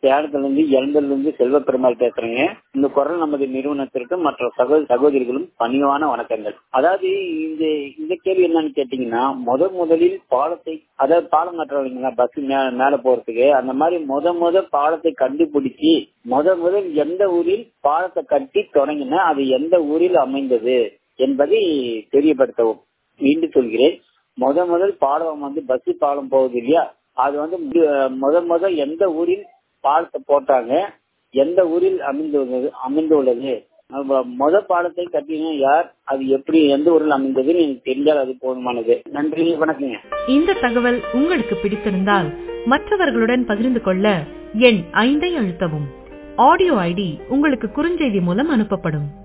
சேலத்துல இருந்து எலந்தூர்ல இருந்து செல்வ பெருமாள் பேசுறேங்க இந்த குரல் நமது நிறுவனத்திற்கு மற்ற சகோ சகோதரிகளும் பணிவான வணக்கங்கள் அதாவது இந்த இந்த கேள்வி என்னன்னு கேட்டீங்கன்னா முத முதலில் பாலத்தை அதாவது பாலம் கட்டுறவங்களா பஸ் மேல போறதுக்கு அந்த மாதிரி முத முத பாலத்தை கண்டுபிடிச்சு முத முதல் எந்த ஊரில் பாலத்தை கட்டி தொடங்கின அது எந்த ஊரில் அமைந்தது என்பதை தெரியப்படுத்தவும் மீண்டும் சொல்கிறேன் முத முதல் பாலம் வந்து பஸ் பாலம் போகுது இல்லையா அது வந்து முத முத எந்த ஊரில் பாலத்தை போட்டாங்க எந்த ஊரில் அமைந்துள்ளது அமைந்துள்ளது முத பாலத்தை கட்டின யார் அது எப்படி எந்த ஊரில் அமைந்ததுன்னு எனக்கு தெரிஞ்சால் அது போதுமானது நன்றி வணக்கங்க இந்த தகவல் உங்களுக்கு பிடித்திருந்தால் மற்றவர்களுடன் பகிர்ந்து கொள்ள எண் ஐந்தை அழுத்தவும் ஆடியோ ஐடி உங்களுக்கு குறுஞ்செய்தி மூலம் அனுப்பப்படும்